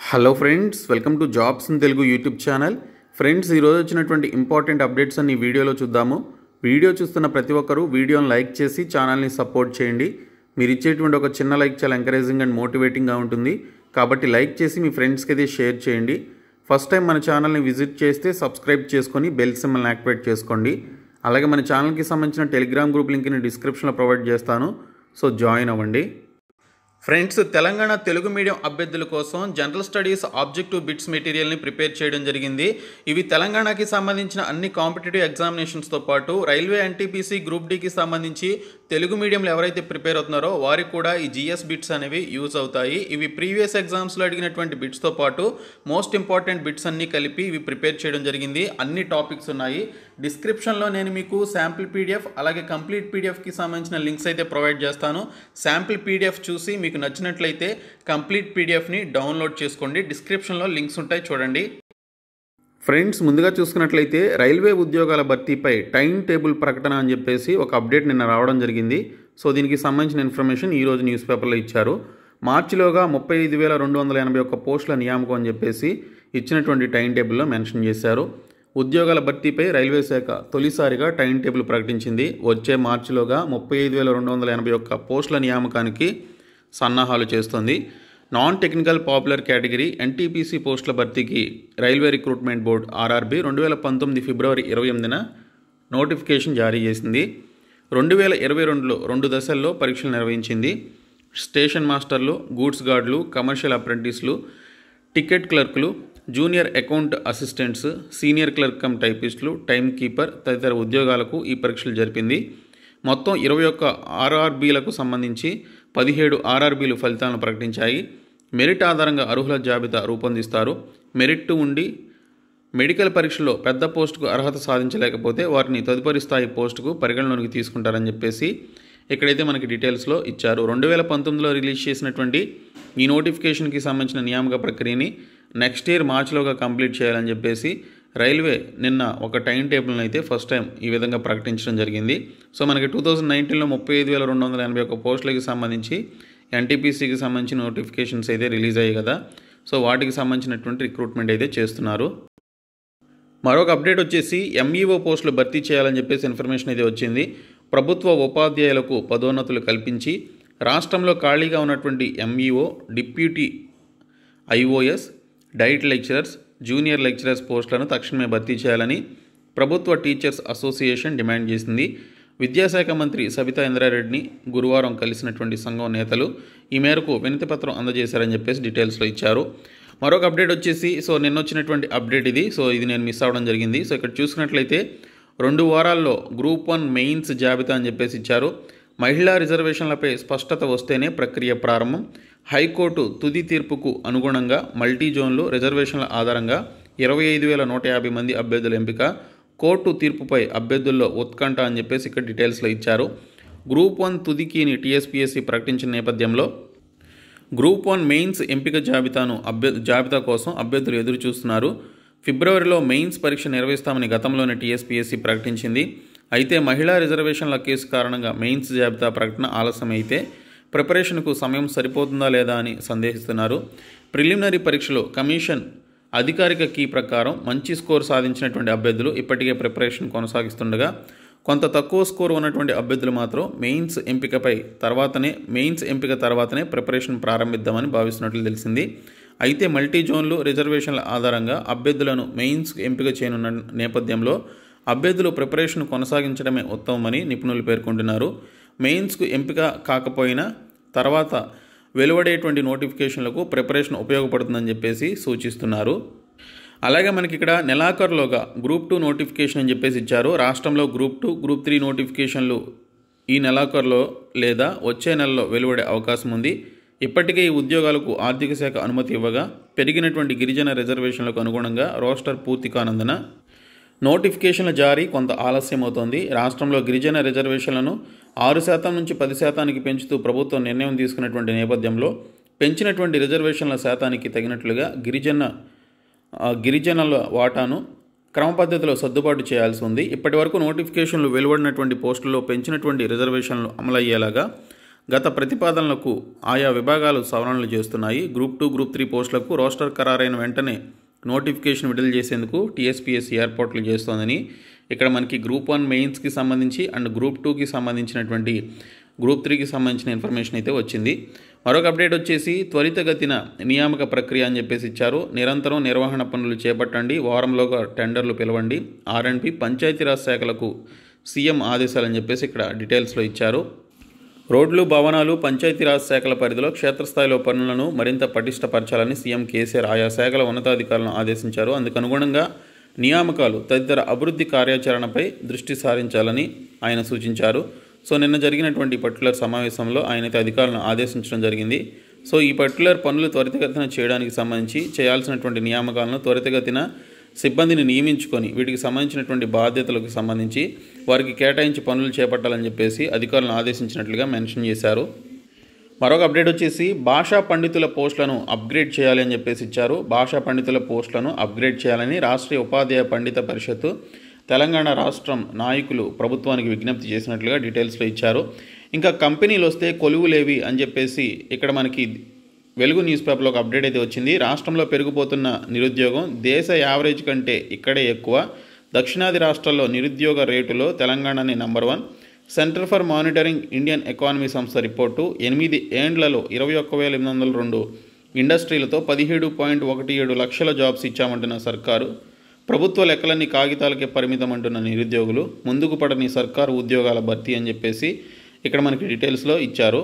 hello friends welcome to jobs in Telugu YouTube channel friends ఈరోజు వచ్చినటువంటి important updates అన్ని వీడియోలో చూద్దాము వీడియో చూస్తున్న ప్రతి ఒక్కరూ వీడియోని లైక్ చేసి ఛానల్ని సపోర్ట్ చేయండి మీరు ఇచ్చేటువంటి ఒక చిన్న లైక్ చాలా ఎంకరేజింగ్ అండ్ మోటివేటింగ్గా ఉంటుంది కాబట్టి లైక్ చేసి మీ ఫ్రెండ్స్కి అయితే షేర్ చేయండి ఫస్ట్ టైం మన ఛానల్ని విజిట్ చేస్తే సబ్స్క్రైబ్ చేసుకొని బెల్ సింబల్ని యాక్టివేట్ చేసుకోండి అలాగే మన ఛానల్కి సంబంధించిన టెలిగ్రామ్ గ్రూప్ లింక్ని డిస్క్రిప్షన్లో ప్రొవైడ్ చేస్తాను సో జాయిన్ అవ్వండి ఫ్రెండ్స్ తెలంగాణ తెలుగు మీడియం అభ్యర్థుల కోసం జనరల్ స్టడీస్ ఆబ్జెక్టివ్ బిట్స్ మెటీరియల్ని ప్రిపేర్ చేయడం జరిగింది ఇవి తెలంగాణకి సంబంధించిన అన్ని కాంపిటేటివ్ ఎగ్జామినేషన్స్తో పాటు రైల్వే ఎన్టీపీసీ గ్రూప్ డీకి సంబంధించి తెలుగు మీడియంలో ఎవరైతే ప్రిపేర్ అవుతున్నారో వారికి కూడా ఈ జిఎస్ బిట్స్ అనేవి యూజ్ అవుతాయి ఇవి ప్రీవియస్ ఎగ్జామ్స్లో అడిగినటువంటి బిట్స్తో పాటు మోస్ట్ ఇంపార్టెంట్ బిట్స్ అన్నీ కలిపి ఇవి ప్రిపేర్ చేయడం జరిగింది అన్ని టాపిక్స్ ఉన్నాయి డిస్క్రిప్షన్లో నేను మీకు శాంపిల్ పీడిఎఫ్ అలాగే కంప్లీట్ పీడిఎఫ్కి సంబంధించిన లింక్స్ అయితే ప్రొవైడ్ చేస్తాను శాంపిల్ పీడిఎఫ్ చూసి మీకు నచ్చినట్లయితే కంప్లీట్ పీడిఎఫ్ని డౌన్లోడ్ చేసుకోండి డిస్క్రిప్షన్లో లింక్స్ ఉంటాయి చూడండి ఫ్రెండ్స్ ముందుగా చూసుకున్నట్లయితే రైల్వే ఉద్యోగాల భర్తీపై టైం టేబుల్ ప్రకటన అని చెప్పేసి ఒక అప్డేట్ నిన్న రావడం జరిగింది సో దీనికి సంబంధించిన ఇన్ఫర్మేషన్ ఈరోజు న్యూస్ పేపర్లో ఇచ్చారు మార్చిలోగా ముప్పై ఐదు వేల రెండు వందల ఎనభై ఒక్క పోస్టుల నియామకం అని చెప్పేసి ఇచ్చినటువంటి టైం టేబుల్లో మెన్షన్ చేశారు ఉద్యోగాల భర్తీపై రైల్వే శాఖ తొలిసారిగా టైం టేబుల్ ప్రకటించింది వచ్చే మార్చిలోగా ముప్పై ఐదు వేల రెండు వందల ఎనభై ఒక్క పోస్టుల నియామకానికి సన్నాహాలు చేస్తుంది non technical popular category NTPC పోస్టుల భర్తీకి రైల్వే రిక్రూట్మెంట్ బోర్డు ఆర్ఆర్బీ రెండు వేల పంతొమ్మిది ఫిబ్రవరి ఇరవై ఎనిమిదిన నోటిఫికేషన్ జారీ చేసింది రెండు వేల ఇరవై రెండులో రెండు దశల్లో పరీక్షలు నిర్వహించింది స్టేషన్ మాస్టర్లు గూడ్స్ గార్డులు కమర్షియల్ అప్రెంటిస్లు టికెట్ క్లర్కులు junior account assistants senior clerk cum టైపిస్టులు టైం కీపర్ తదితర ఉద్యోగాలకు ఈ పరీక్షలు జరిపింది మొత్తం ఇరవై ఒక్క ఆర్ఆర్బీలకు సంబంధించి పదిహేడు ఆర్ఆర్బీలు ఫలితాలను ప్రకటించాయి మెరిట్ ఆధారంగా అర్హుల జాబితా రూపొందిస్తారు మెరిట్ ఉండి మెడికల్ పరీక్షలో పెద్ద పోస్టుకు అర్హత సాధించలేకపోతే వారిని తదుపరి స్థాయి పోస్టుకు పరిగణలోనికి తీసుకుంటారని చెప్పేసి ఇక్కడైతే మనకి డీటెయిల్స్లో ఇచ్చారు రెండు వేల పంతొమ్మిదిలో రిలీజ్ చేసినటువంటి ఈ నోటిఫికేషన్కి సంబంధించిన నియామక ప్రక్రియని నెక్స్ట్ ఇయర్ మార్చిలోగా కంప్లీట్ చేయాలని చెప్పేసి రైల్వే నిన్న ఒక టైం టేబుల్ని అయితే ఫస్ట్ టైం ఈ విధంగా ప్రకటించడం జరిగింది సో మనకి టూ థౌజండ్ నైన్టీన్లో ముప్పై ఐదు వేల రెండు వందల ఎనభై ఒక్క పోస్టులకి సంబంధించి ఎన్టీపీసీకి సంబంధించిన నోటిఫికేషన్స్ అయితే రిలీజ్ అయ్యాయి కదా సో వాటికి సంబంధించినటువంటి రిక్రూట్మెంట్ అయితే చేస్తున్నారు మరొక అప్డేట్ వచ్చేసి ఎంఈఓ పోస్టులు భర్తీ చేయాలని చెప్పేసి ఇన్ఫర్మేషన్ అయితే వచ్చింది ప్రభుత్వ ఉపాధ్యాయులకు పదోన్నతులు కల్పించి రాష్ట్రంలో ఖాళీగా ఉన్నటువంటి MEO deputy IOS DIET lecturers junior lecturers పోస్టులను తక్షణమే భర్తీ చేయాలని ప్రభుత్వ టీచర్స్ అసోసియేషన్ డిమాండ్ చేసింది విద్యాశాఖ మంత్రి సబితా ఇంద్రారెడ్డిని గురువారం కలిసినటువంటి సంఘం నేతలు ఈ మేరకు వినతిపత్రం అందజేశారని చెప్పేసి డీటెయిల్స్లో ఇచ్చారు మరొక అప్డేట్ వచ్చేసి సో నిన్న వచ్చినటువంటి అప్డేట్ ఇది సో ఇది నేను మిస్ అవ్వడం జరిగింది సో ఇక్కడ చూసుకున్నట్లయితే రెండు వారాల్లో గ్రూప్ వన్ మెయిన్స్ జాబితా అని చెప్పేసి ఇచ్చారు మహిళా రిజర్వేషన్లపై స్పష్టత వస్తేనే ప్రక్రియ ప్రారంభం హైకోర్టు తుది తీర్పుకు అనుగుణంగా మల్టీ జోన్లు రిజర్వేషన్ల ఆధారంగా ఇరవై ఐదు వేల నూట యాభై మంది అభ్యర్థుల ఎంపిక కోర్టు తీర్పుపై అభ్యర్థుల్లో ఉత్కంఠ అని చెప్పేసి ఇక్కడ డీటెయిల్స్లో ఇచ్చారు గ్రూప్ వన్ తుదికీని టీఎస్పీఎస్సీ ప్రకటించిన నేపథ్యంలో గ్రూప్ వన్ మెయిన్స్ ఎంపిక జాబితాను అభ్య జాబితా కోసం అభ్యర్థులు ఎదురు చూస్తున్నారు ఫిబ్రవరిలో మెయిన్స్ పరీక్ష నిర్వహిస్తామని గతంలోనే టీఎస్పీఎస్సీ ప్రకటించింది అయితే మహిళా రిజర్వేషన్ల కేసు కారణంగా మెయిన్స్ జాబితా ప్రకటన ఆలస్యమైతే ప్రిపరేషన్కు సమయం సరిపోతుందా లేదా అని సందేహిస్తున్నారు ప్రిలిమినరీ పరీక్షలో కమిషన్ అధికారిక కీ ప్రకారం మంచి స్కోర్ సాధించినటువంటి అభ్యర్థులు ఇప్పటికే ప్రిపరేషన్ కొనసాగిస్తుండగా కొంత తక్కువ స్కోర్ ఉన్నటువంటి అభ్యర్థులు మాత్రం మెయిన్స్ ఎంపికపై తర్వాతనే మెయిన్స్ ఎంపిక తర్వాతనే ప్రిపరేషన్ ప్రారంభిద్దామని భావిస్తున్నట్లు తెలిసింది అయితే మల్టీ జోన్లు రిజర్వేషన్ల ఆధారంగా అభ్యర్థులను మెయిన్స్ ఎంపిక చేయనున్న నేపథ్యంలో అభ్యర్థులు ప్రిపరేషన్ కొనసాగించడమే ఉత్తమమని నిపుణులు పేర్కొంటున్నారు మెయిన్స్కు ఎంపిక కాకపోయినా తర్వాత వెలువడేటువంటి నోటిఫికేషన్లకు ప్రిపరేషన్ ఉపయోగపడుతుందని చెప్పేసి సూచిస్తున్నారు అలాగే మనకి ఇక్కడ నెలాఖరులోగా గ్రూప్ టూ నోటిఫికేషన్ అని చెప్పేసి ఇచ్చారు రాష్ట్రంలో గ్రూప్ టూ గ్రూప్ త్రీ నోటిఫికేషన్లు ఈ నెలాఖరులో లేదా వచ్చే నెలలో వెలువడే అవకాశం ఉంది ఇప్పటికే ఈ ఉద్యోగాలకు ఆర్థిక శాఖ అనుమతి ఇవ్వగా పెరిగినటువంటి గిరిజన రిజర్వేషన్లకు అనుగుణంగా రోస్టర్ పూర్తి కానందున నోటిఫికేషన్ల జారీ కొంత ఆలస్యం అవుతోంది రాష్ట్రంలో గిరిజన రిజర్వేషన్లను ఆరు శాతం నుంచి పది శాతానికి పెంచుతూ ప్రభుత్వం నిర్ణయం తీసుకున్నటువంటి నేపథ్యంలో పెంచినటువంటి రిజర్వేషన్ల శాతానికి తగినట్లుగా గిరిజన గిరిజనుల వాటాను క్రమ పద్ధతిలో సర్దుబాటు చేయాల్సి ఉంది ఇప్పటి వరకు నోటిఫికేషన్లు వెలువడినటువంటి పోస్టుల్లో పెంచినటువంటి రిజర్వేషన్లు అమలయ్యేలాగా గత ప్రతిపాదనలకు ఆయా విభాగాలు సవరణలు చేస్తున్నాయి గ్రూప్ టూ గ్రూప్ త్రీ పోస్టులకు రోస్టర్ ఖరారైన వెంటనే నోటిఫికేషన్ విడుదల చేసేందుకు టీఎస్పీఎస్సీ ఏర్పాట్లు చేస్తోందని ఇక్కడ మనకి గ్రూప్ వన్ మెయిన్స్కి సంబంధించి అండ్ గ్రూప్ టూకి సంబంధించినటువంటి గ్రూప్ త్రీకి సంబంధించిన ఇన్ఫర్మేషన్ అయితే వచ్చింది మరొక అప్డేట్ వచ్చేసి త్వరితగతిన నియామక ప్రక్రియ అని చెప్పేసి ఇచ్చారు నిరంతరం నిర్వహణ పనులు చేపట్టండి వారంలోగా టెండర్లు పిలవండి ఆర్ఎండ్పి పంచాయతీరాజ్ శాఖలకు సీఎం ఆదేశాలని చెప్పేసి ఇక్కడ డీటెయిల్స్లో ఇచ్చారు రోడ్లు భవనాలు పంచాయతీరాజ్ శాఖల పరిధిలో క్షేత్రస్థాయిలో పనులను మరింత పటిష్టపరచాలని సీఎం కేసీఆర్ ఆయా శాఖల ఉన్నతాధికారులను ఆదేశించారు అందుకు అనుగుణంగా నియామకాలు తదితర అభివృద్ధి కార్యాచరణపై దృష్టి సారించాలని ఆయన సూచించారు సో నిన్న జరిగినటువంటి పర్టికులర్ సమావేశంలో ఆయనైతే అధికారులను ఆదేశించడం జరిగింది సో ఈ పర్టికులర్ పనులు త్వరితగతిన చేయడానికి సంబంధించి చేయాల్సినటువంటి నియామకాలను త్వరితగతిన సిబ్బందిని నియమించుకొని వీటికి సంబంధించినటువంటి బాధ్యతలకు సంబంధించి వారికి కేటాయించి పనులు చేపట్టాలని చెప్పేసి అధికారులను ఆదేశించినట్లుగా మెన్షన్ చేశారు మరొక అప్డేట్ వచ్చేసి భాషా పండితుల పోస్టులను అప్గ్రేడ్ చేయాలి అని చెప్పేసి ఇచ్చారు భాషా పండితుల పోస్టులను అప్గ్రేడ్ చేయాలని రాష్ట్రీయ ఉపాధ్యాయ పండిత పరిషత్తు తెలంగాణ రాష్ట్రం నాయకులు ప్రభుత్వానికి విజ్ఞప్తి చేసినట్లుగా డీటెయిల్స్లో ఇచ్చారు ఇంకా కంపెనీలు వస్తే కొలువులేవి అని చెప్పేసి ఇక్కడ మనకి వెలుగు న్యూస్ పేపర్లో ఒక అప్డేట్ అయితే వచ్చింది రాష్ట్రంలో పెరిగిపోతున్న నిరుద్యోగం దేశ యావరేజ్ కంటే ఇక్కడే ఎక్కువ దక్షిణాది రాష్ట్రాల్లో నిరుద్యోగ రేటులో తెలంగాణని number one centre for monitoring Indian economy సంస్థ రిపోర్టు ఎనిమిది ఏండ్లలో ఇరవై ఒక్క వేల ఎనిమిది వందల రెండు ఇండస్ట్రీలతో పదిహేడు పాయింట్ ఒకటి ఏడు లక్షల జాబ్స్ ఇచ్చామంటున్న సర్కారు ప్రభుత్వ లెక్కలన్నీ కాగితాలకే పరిమితం అంటున్న నిరుద్యోగులు ముందుకు పడని సర్కారు ఉద్యోగాల భర్తీ అని చెప్పేసి ఇక్కడ మనకి డీటెయిల్స్లో ఇచ్చారు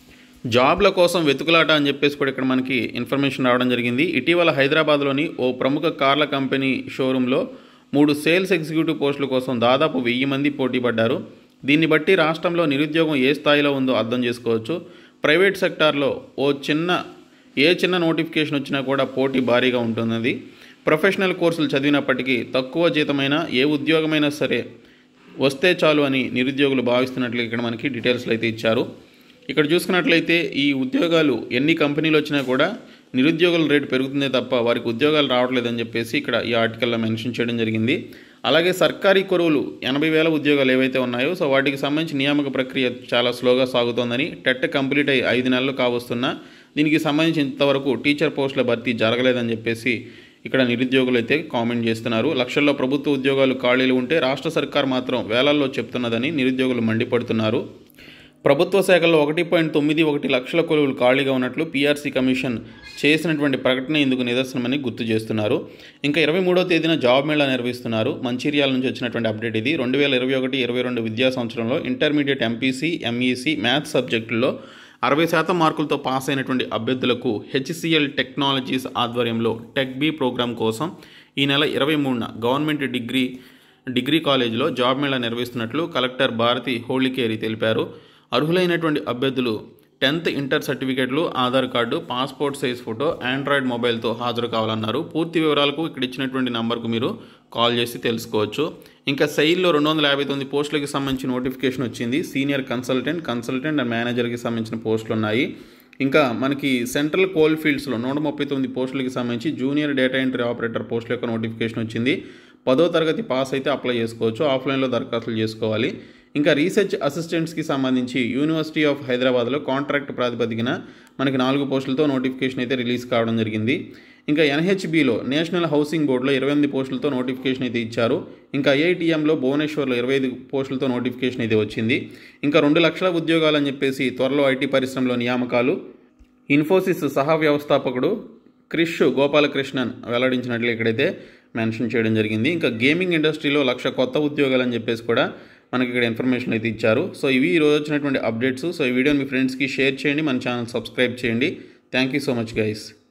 జాబ్ల కోసం వెతుకులాట అని చెప్పేసి కూడా ఇక్కడ మనకి ఇన్ఫర్మేషన్ రావడం జరిగింది ఇటీవల హైదరాబాద్లోని ఓ ప్రముఖ కార్ల కంపెనీ షోరూంలో మూడు సేల్స్ ఎగ్జిక్యూటివ్ పోస్టుల కోసం దాదాపు వెయ్యి మంది పోటీ పడ్డారు దీన్ని బట్టి రాష్ట్రంలో నిరుద్యోగం ఏ స్థాయిలో ఉందో అర్థం చేసుకోవచ్చు ప్రైవేట్ సెక్టార్లో ఓ చిన్న ఏ చిన్న నోటిఫికేషన్ వచ్చినా కూడా పోటీ భారీగా ఉంటున్నది ప్రొఫెషనల్ కోర్సులు చదివినప్పటికీ తక్కువ జీతమైన ఏ ఉద్యోగమైనా సరే వస్తే చాలు అని నిరుద్యోగులు భావిస్తున్నట్లు ఇక్కడ మనకి డీటెయిల్స్లో అయితే ఇచ్చారు ఇక్కడ చూసుకున్నట్లయితే ఈ ఉద్యోగాలు ఎన్ని కంపెనీలు వచ్చినా కూడా నిరుద్యోగుల రేటు పెరుగుతుందే తప్ప వారికి ఉద్యోగాలు రావట్లేదని చెప్పేసి ఇక్కడ ఈ ఆర్టికల్లో మెన్షన్ చేయడం జరిగింది అలాగే సర్కారీ కొరువులు ఎనభై వేల ఉద్యోగాలు ఏవైతే ఉన్నాయో సో వాటికి సంబంధించి నియామక ప్రక్రియ చాలా స్లోగా సాగుతోందని టెట్ కంప్లీట్ అయ్యి ఐదు నెలలు కావస్తున్నా దీనికి సంబంధించి ఇంతవరకు టీచర్ పోస్టుల భర్తీ జరగలేదని చెప్పేసి ఇక్కడ నిరుద్యోగులు అయితే కామెంట్ చేస్తున్నారు లక్షల్లో ప్రభుత్వ ఉద్యోగాలు ఖాళీలు ఉంటే రాష్ట్ర సర్కార్ మాత్రం వేలల్లో చెప్తున్నదని నిరుద్యోగులు మండిపడుతున్నారు ప్రభుత్వ శాఖల్లో ఒకటి పాయింట్ తొమ్మిది ఒకటి లక్షల కొలువులు ఖాళీగా ఉన్నట్లు పీఆర్సీ కమిషన్ చేసినటువంటి ప్రకటన ఇందుకు నిదర్శనమని గుర్తు చేస్తున్నారు ఇంకా ఇరవై మూడో తేదీన జాబ్ మేళా నిర్వహిస్తున్నారు మంచిర్యాల నుంచి వచ్చినటువంటి అప్డేట్ ఇది రెండు వేల ఇరవై ఒకటి ఇరవై రెండు విద్యా సంవత్సరంలో ఇంటర్మీడియట్ ఎంపీసీ ఎంఈసీ మ్యాథ్స్ సబ్జెక్టుల్లో అరవై శాతం మార్కులతో పాస్ అయినటువంటి అభ్యర్థులకు హెచ్సిఎల్ టెక్నాలజీస్ ఆధ్వర్యంలో టెక్ బీ ప్రోగ్రాం కోసం ఈ నెల ఇరవై మూడున గవర్నమెంట్ డిగ్రీ డిగ్రీ కాలేజీలో జాబ్ మేళా నిర్వహిస్తున్నట్లు కలెక్టర్ భారతి హోళికేరి తెలిపారు అర్హులైనటువంటి అభ్యర్థులు టెన్త్ ఇంటర్ సర్టిఫికేట్లు Aadhaar card passport size photo android మొబైల్తో హాజరు కావాలన్నారు పూర్తి వివరాలకు ఇక్కడ ఇచ్చినటువంటి నంబర్కు మీరు కాల్ చేసి తెలుసుకోవచ్చు ఇంకా సెయిల్లో రెండు వందల యాభై తొమ్మిది పోస్టులకి సంబంధించిన నోటిఫికేషన్ వచ్చింది సీనియర్ కన్సల్టెంట్ కన్సల్టెంట్ అండ్ మేనేజర్కి సంబంధించిన పోస్టులు ఉన్నాయి ఇంకా మనకి సెంట్రల్ కోల్ ఫీల్డ్స్లో నూట ముప్పై తొమ్మిది పోస్టులకి సంబంధించి జూనియర్ డేటా ఎంట్రీ ఆపరేటర్ పోస్టుల యొక్క నోటిఫికేషన్ వచ్చింది పదో తరగతి పాస్ అయితే అప్లై చేసుకోవచ్చు ఆఫ్లైన్లో దరఖాస్తులు చేసుకోవాలి ఇంకా రీసెర్చ్ అసిస్టెంట్స్కి సంబంధించి యూనివర్సిటీ ఆఫ్ హైదరాబాద్లో కాంట్రాక్ట్ ప్రాతిపదికన మనకి నాలుగు పోస్టులతో నోటిఫికేషన్ అయితే రిలీజ్ కావడం జరిగింది ఇంకా ఎన్హెచ్బిలో నేషనల్ హౌసింగ్ బోర్డులో ఇరవై ఎనిమిది పోస్టులతో నోటిఫికేషన్ అయితే ఇచ్చారు ఇంకా ఐఐటిఎంలో భువనేశ్వర్లో ఇరవై ఐదు పోస్టులతో నోటిఫికేషన్ అయితే వచ్చింది ఇంకా రెండు లక్షల ఉద్యోగాలు అని చెప్పేసి త్వరలో ఐటీ పరిశ్రమలో నియామకాలు ఇన్ఫోసిస్ సహా వ్యవస్థాపకుడు క్రిష్ గోపాలకృష్ణన్ వెల్లడించినట్లు ఇక్కడైతే మెన్షన్ చేయడం జరిగింది ఇంకా గేమింగ్ ఇండస్ట్రీలో లక్ష కొత్త ఉద్యోగాలు అని చెప్పేసి కూడా మనకి ఇక్కడ ఇన్ఫర్మేషన్ అయితే ఇచ్చారు సో ఇవి ఈరోజు వచ్చినటువంటి అప్డేట్స్ సో ఈ వీడియోని మీ ఫ్రెండ్స్కి షేర్ చేయండి మన ఛానల్ సబ్స్క్రైబ్ చేయండి thank you so much guys